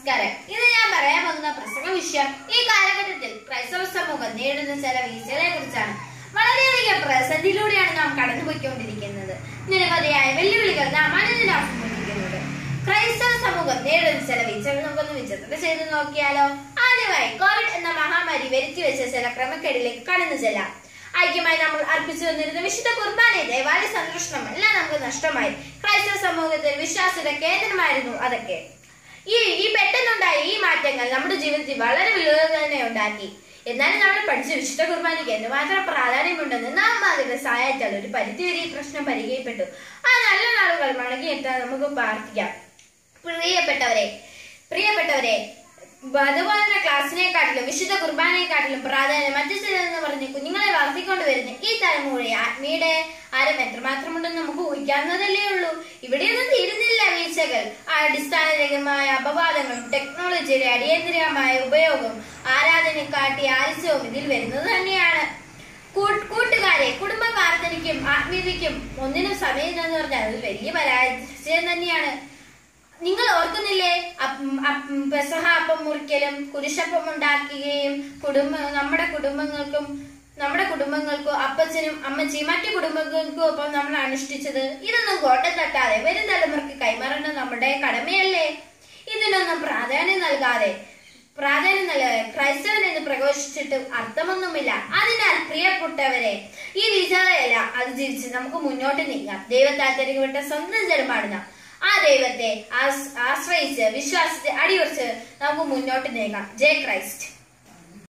നമസ്കാരം ഇന്ന് ഞാൻ പറയാൻ പോകുന്ന പ്രസംഗ വിഷയം ഈ കാലഘട്ടത്തിൽ ക്രൈസ്തവ സമൂഹം നേരിടുന്ന ചില വീഴ്ചകളെ കുറിച്ചാണ് വളരെയധികം പ്രതിസന്ധിയിലൂടെയാണ് നാം കടന്നുപോയിക്കൊണ്ടിരിക്കുന്നത് നിരവധിയായ വെല്ലുവിളികൾ നാം അനുദിനം അഭിമുഖീകരിക്കുന്നത് ക്രൈസ്തവ സമൂഹം നേരിടുന്ന ചില വീഴ്ചകൾ നമുക്കൊന്ന് വിചിത്രം ചെയ്ത് നോക്കിയാലോ ആദ്യമായി കോവിഡ് എന്ന മഹാമാരി വരുത്തി വെച്ച ചില ക്രമക്കേടിലേക്ക് കടന്നു ചെല്ലാം ഐക്യമായി നമ്മൾ അർപ്പിച്ചു വന്നിരുന്ന വിശുദ്ധ കുർബാനയെ ദേവാലയ സംരക്ഷണം എല്ലാം നമുക്ക് നഷ്ടമായി ക്രൈസ്തവ സമൂഹത്തിൽ വിശ്വാസയുടെ കേന്ദ്രമായിരുന്നു അതൊക്കെ ഈ ഈ പെട്ടെന്നുണ്ടായ ഈ മാറ്റങ്ങൾ നമ്മുടെ ജീവിതത്തിൽ വളരെ വിలుവ തന്നെ ഉണ്ടാക്കി എന്നാലും നമ്മൾ പഠിച്ച വിശുദ്ധ കുർബാനയ്ക്ക് എന്തുമാത്രം പ്രാധാന്യമുണ്ടെന്ന് നാം അതിന്റെ സഹായിച്ചാൽ ഒരു പരിധിവരെ ഈ പ്രശ്നം പരിഹരിക്കപ്പെട്ടു ആ നല്ല നാളുകൾ മടങ്ങിയെത്താൻ നമുക്ക് പ്രാർത്ഥിക്കാം പ്രിയപ്പെട്ടവരെ പ്രിയപ്പെട്ടവരെ അതുപോലെ തന്നെ ക്ലാസ്സിനെക്കാട്ടിലും വിശുദ്ധ കുർബാനയെക്കാട്ടിലും പ്രാധാന്യം മറ്റു ചിലതെന്ന് പറഞ്ഞ് കുഞ്ഞുങ്ങളെ വളർത്തിക്കൊണ്ട് വരുന്ന ഈ തലമുറയെ ആത്മീയുടെ ആരം എത്രമാത്രമുണ്ടെന്ന് നമുക്ക് ഊഹിക്കാവുന്നതല്ലേ ഉള്ളൂ ഇവിടെയൊന്നും തീരുന്നില്ല വീഴ്ചകൾ അടിസ്ഥാനരഹിതമായ അപവാദങ്ങളും ടെക്നോളജിയുടെ അടിയന്തരമായ ഉപയോഗം ആരാധനക്കാട്ടി ആലസ്യവും ഇതിൽ വരുന്നത് തന്നെയാണ് കൂ- കൂട്ടുകാരെ കുടുംബ പ്രാർത്ഥനയ്ക്കും ആത്മീയതയ്ക്കും ഒന്നിനും സമയമില്ലെന്ന് പറഞ്ഞാൽ അത് വലിയ പരാജയം തന്നെയാണ് നിങ്ങൾ ഓർക്കുന്നില്ലേ അപ്പ്- അപ്പ് പെസഹ അപ്പം മുറിക്കലും കുരിശപ്പം ഉണ്ടാക്കുകയും കുടുംബ നമ്മുടെ കുടുംബങ്ങൾക്കും നമ്മുടെ കുടുംബങ്ങൾക്കും അപ്പച്ചനും അമ്മച്ചിയും മറ്റു കുടുംബങ്ങൾക്കും ഒപ്പം നമ്മൾ അനുഷ്ഠിച്ചത് ഇതൊന്നും കോട്ട തട്ടാതെ വരും തലമുറയ്ക്ക് കൈമാറേണ്ടത് നമ്മുടെ കടമയല്ലേ ഇതിനൊന്നും പ്രാധാന്യം നൽകാതെ പ്രാധാന്യം നൽകാതെ ക്രൈസ്തവൻ എന്ന് പ്രഘോഷിച്ചിട്ട് അർത്ഥമൊന്നുമില്ല അതിനാൽ പ്രിയപ്പെട്ടവരെ ഈ വിചാരയെല്ലാം അതിജീവിച്ച് നമുക്ക് മുന്നോട്ട് നീങ്ങാം ദൈവത്താൽ തിരഞ്ഞെടുത്ത സ്വന്തം ജനമാണ് നാം ആ ദൈവത്തെ ആസ്- ആശ്രയിച്ച് വിശ്വാസത്തെ അടിയുറച്ച് നമുക്ക് മുന്നോട്ട് നീങ്ങാം ജയ് ക്രൈസ്റ്റ്